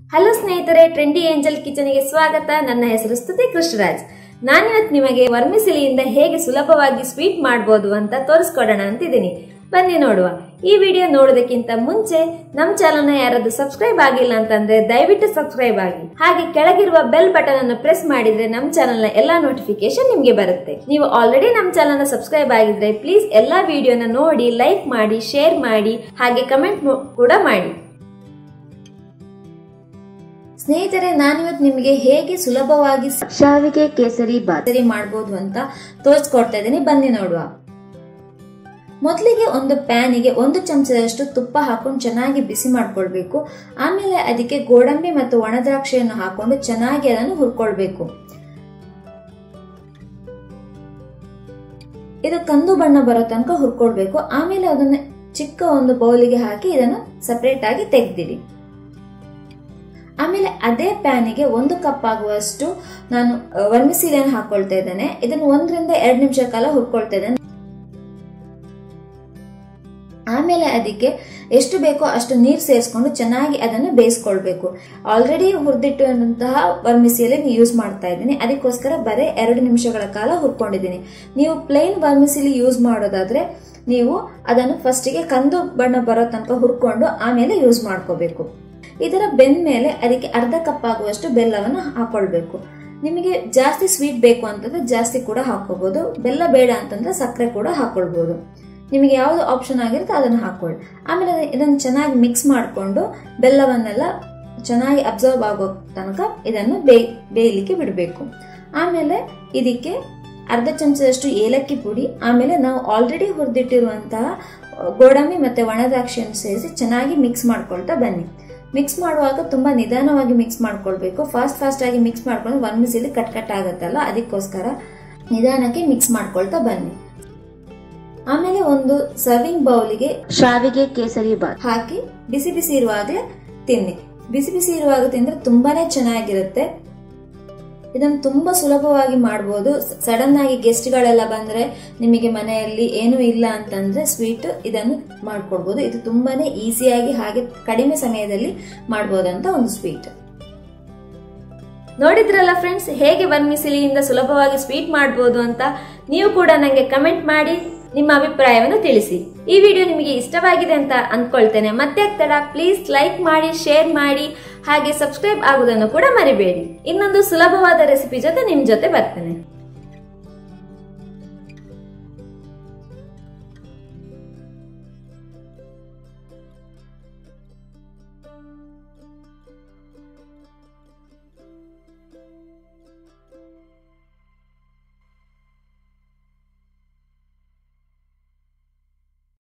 hello ಸ್ನೇಹಿತರೆ trendy angel ಕಿಚನ್ಗೆ ಸ್ವಾಗತ ನನ್ನ ಹೆಸರು ಸ್ತುತಿ ಕೃಷ್ಣರಾಜ್ ನಾನಿವತ್ತು ನಿಮಗೆ ವರ್ಮಿಸಿಲಿಯಿಂದ ಹೇಗೆ ಸುಲಭವಾಗಿ ಸ್ವೀಟ್ ಮಾಡಬಹುದು ಅಂತ ತೋರಿಸ್ಕೊಡೋಣ ಅಂತಿದ್ದೀನಿ ಬನ್ನಿ ನೋಡುವ ಈ ವಿಡಿಯೋ ನೋಡೋದಕ್ಕಿಂತ ಮುಂಚೆ ನಮ್ಮ ಚಾನಲ್ನ ಯಾರಾದ್ರೂ ಸಬ್ಸ್ಕ್ರೈಬ್ ಆಗಿಲ್ಲ ಅಂತಂದ್ರೆ ದಯವಿಟ್ಟು ಸಬ್ಸ್ಕ್ರೈಬ್ ಆಗಿ ಹಾಗೆ ಕೆಳಗಿರುವ ಬೆಲ್ ಬಟನ್ ಅನ್ನು ಪ್ರೆಸ್ ಮಾಡಿದ್ರೆ ನಮ್ಮ ಚಾನಲ್ನ ಎಲ್ಲಾ ನೋಟಿಫಿಕೇಶನ್ ನಿಮ್ಗೆ ಬರುತ್ತೆ ನೀವು ಆಲ್ರೆಡಿ ನಮ್ಮ ಚಾನಲ್ನ ಸಬ್ಸ್ಕ್ರೈಬ್ ಆಗಿದ್ರೆ ಪ್ಲೀಸ್ ಎಲ್ಲಾ ವಿಡಿಯೋನ ನೋಡಿ ಲೈಕ್ ಮಾಡಿ ಶೇರ್ ಮಾಡಿ ಹಾಗೆ ಕಮೆಂಟ್ ಕೂಡ ಮಾಡಿ ಸ್ನೇಹಿತರೆ ನಾನಿವತ್ತು ನಿಮಗೆ ಹೇಗೆ ಸುಲಭವಾಗಿ ಶಾವಿಗೆ ಕೇಸರಿ ಬಾತರಿ ಮಾಡಬಹುದು ಅಂತ ತೋರಿಸ್ಕೊಡ್ತಾ ಇದ್ದೀನಿ ಬನ್ನಿ ನೋಡುವ ಮೊದಲಿಗೆ ಒಂದು ಪ್ಯಾನಿಗೆ ಒಂದು ಚಮಚದಷ್ಟು ತುಪ್ಪ ಹಾಕೊಂಡು ಚೆನ್ನಾಗಿ ಬಿಸಿ ಮಾಡ್ಕೊಳ್ಬೇಕು ಆಮೇಲೆ ಅದಕ್ಕೆ ಗೋಡಂಬಿ ಮತ್ತು ಒಣದ್ರಾಕ್ಷಿಯನ್ನು ಹಾಕೊಂಡು ಚೆನ್ನಾಗಿ ಅದನ್ನು ಹುರ್ಕೊಳ್ಬೇಕು ಇದು ಕಂದು ಬಣ್ಣ ಬರೋ ತನಕ ಹುರ್ಕೊಳ್ಬೇಕು ಆಮೇಲೆ ಅದನ್ನ ಚಿಕ್ಕ ಒಂದು ಬೌಲಿಗೆ ಹಾಕಿ ಇದನ್ನು ಸಪರೇಟ್ ಆಗಿ ತೆಗೆದಿಡಿ ಆಮೇಲೆ ಅದೇ ಪ್ಯಾನಿಗೆ ಒಂದು ಕಪ್ ಆಗುವಷ್ಟು ನಾನು ವರ್ಮಿಸೀಲಿಯನ್ನು ಹಾಕೊಳ್ತಾ ಇದ್ದೇನೆ ಇದನ್ನು ಒಂದರಿಂದ ಎರಡು ನಿಮಿಷ ಕಾಲ ಹುರ್ಕೊಳ್ತಾ ಇದ್ದೇನೆ ಆಮೇಲೆ ಅದಕ್ಕೆ ಎಷ್ಟು ಬೇಕೋ ಅಷ್ಟು ನೀರು ಸೇರಿಸ್ಕೊಂಡು ಚೆನ್ನಾಗಿ ಅದನ್ನು ಬೇಯಿಸ್ಕೊಳ್ಬೇಕು ಆಲ್ರೆಡಿ ಹುರಿದಿಟ್ಟಂತಹ ವರ್ಮಿಸಿಯಲ್ಲಿ ಯೂಸ್ ಮಾಡ್ತಾ ಇದ್ದೀನಿ ಅದಕ್ಕೋಸ್ಕರ ಬರೀ ಎರಡು ನಿಮಿಷಗಳ ಕಾಲ ಹುರ್ಕೊಂಡಿದ್ದೀನಿ ನೀವು ಪ್ಲೇನ್ ವರ್ಮಿಸಿಲಿ ಯೂಸ್ ಮಾಡೋದಾದ್ರೆ ನೀವು ಅದನ್ನು ಫಸ್ಟಿಗೆ ಕಂದು ಬಣ್ಣ ಬರೋ ತನಕ ಹುರ್ಕೊಂಡು ಆಮೇಲೆ ಯೂಸ್ ಮಾಡ್ಕೋಬೇಕು ಇದರ ಬೆಂದ ಮೇಲೆ ಅದಕ್ಕೆ ಅರ್ಧ ಕಪ್ ಆಗುವಷ್ಟು ಬೆಲ್ಲವನ್ನು ಹಾಕೊಳ್ಬೇಕು ನಿಮಗೆ ಜಾಸ್ತಿ ಸ್ವೀಟ್ ಬೇಕು ಅಂತಂದ್ರೆ ಜಾಸ್ತಿ ಕೂಡ ಹಾಕೋಬಹುದು ಬೆಲ್ಲ ಬೇಡ ಅಂತಂದ್ರೆ ಸಕ್ಕರೆ ಕೂಡ ಹಾಕೊಳ್ಬಹುದು ನಿಮಗೆ ಯಾವುದು ಆಪ್ಷನ್ ಆಗಿರುತ್ತೆ ಅದನ್ನು ಹಾಕೊಳ್ಳಿ ಆಮೇಲೆ ಇದನ್ನು ಚೆನ್ನಾಗಿ ಮಿಕ್ಸ್ ಮಾಡಿಕೊಂಡು ಬೆಲ್ಲವನ್ನೆಲ್ಲ ಚೆನ್ನಾಗಿ ಅಬ್ಸರ್ವ್ ಆಗೋ ತನಕ ಇದನ್ನು ಬೇ ಬೇಯಲಿಕ್ಕೆ ಬಿಡಬೇಕು ಆಮೇಲೆ ಇದಕ್ಕೆ ಅರ್ಧ ಚಮಚದಷ್ಟು ಏಲಕ್ಕಿ ಪುಡಿ ಆಮೇಲೆ ನಾವು ಆಲ್ರೆಡಿ ಹುರಿದಿಟ್ಟಿರುವಂತಹ ಗೋಡಂಬಿ ಮತ್ತೆ ಒಣದ್ರಾಕ್ಷಿಯನ್ನು ಸೇರಿಸಿ ಚೆನ್ನಾಗಿ ಮಿಕ್ಸ್ ಮಾಡ್ಕೊಳ್ತಾ ಬನ್ನಿ ಮಿಕ್ಸ್ ಮಾಡುವಾಗ ತುಂಬಾ ನಿಧಾನವಾಗಿ ಮಿಕ್ಸ್ ಮಾಡ್ಕೊಳ್ಬೇಕು ಫಾಸ್ಟ್ ಫಾಸ್ಟ್ ಆಗಿ ಮಿಕ್ಸ್ ಮಾಡ್ಕೊಂಡು ಒನ್ ಮಿಸಿಲಿ ಕಟ್ ಕಟ್ ಆಗುತ್ತಲ್ಲ ಅದಕ್ಕೋಸ್ಕರ ನಿಧಾನಕ್ಕೆ ಮಿಕ್ಸ್ ಮಾಡ್ಕೊಳ್ತಾ ಬನ್ನಿ ಆಮೇಲೆ ಒಂದು ಸರ್ವಿಂಗ್ ಬೌಲಿಗೆ ಶಾವಿಗೆ ಕೇಸರಿ ಬಾತ್ ಹಾಕಿ ಬಿಸಿ ಬಿಸಿ ಇರುವಾಗಲೇ ತಿನ್ನಿ ಬಿಸಿ ಬಿಸಿ ಇರುವಾಗ ತಿಂದ್ರೆ ತುಂಬಾನೇ ಚೆನ್ನಾಗಿರುತ್ತೆ ಇದನ್ನು ತುಂಬಾ ಸುಲಭವಾಗಿ ಮಾಡಬಹುದು ಸಡನ್ ಆಗಿ ಗೆಸ್ಟ್ ಗಳೆಲ್ಲ ಬಂದ್ರೆ ನಿಮಗೆ ಮನೆಯಲ್ಲಿ ಏನು ಇಲ್ಲ ಅಂತಂದ್ರೆ ಸ್ವೀಟ್ ಇದನ್ನು ಮಾಡ್ಕೊಡ್ಬೋದು ಇದು ತುಂಬಾನೇ ಈಸಿಯಾಗಿ ಹಾಗೆ ಕಡಿಮೆ ಸಮಯದಲ್ಲಿ ಮಾಡಬಹುದಂತ ಒಂದು ಸ್ವೀಟ್ ನೋಡಿದ್ರಲ್ಲ ಫ್ರೆಂಡ್ಸ್ ಹೇಗೆ ವರ್ಮಿಸಿಲಿಯಿಂದ ಸುಲಭವಾಗಿ ಸ್ವೀಟ್ ಮಾಡಬಹುದು ಅಂತ ನೀವು ಕೂಡ ನನಗೆ ಕಮೆಂಟ್ ಮಾಡಿ ನಿಮ್ಮ ಅಭಿಪ್ರಾಯವನ್ನು ತಿಳಿಸಿ ಈ ವಿಡಿಯೋ ನಿಮಗೆ ಇಷ್ಟವಾಗಿದೆ ಅಂತ ಅಂದ್ಕೊಳ್ತೇನೆ ಮತ್ತೆ ತಡ ಪ್ಲೀಸ್ ಲೈಕ್ ಮಾಡಿ ಶೇರ್ ಮಾಡಿ ಹಾಗೆ ಸಬ್ಸ್ಕ್ರೈಬ್ ಆಗುವುದನ್ನು ಕೂಡ ಮರಿಬೇಡಿ ಇನ್ನೊಂದು ಸುಲಭವಾದ ರೆಸಿಪಿ ಜೊತೆ ನಿಮ್ ಜೊತೆ ಬರ್ತೇನೆ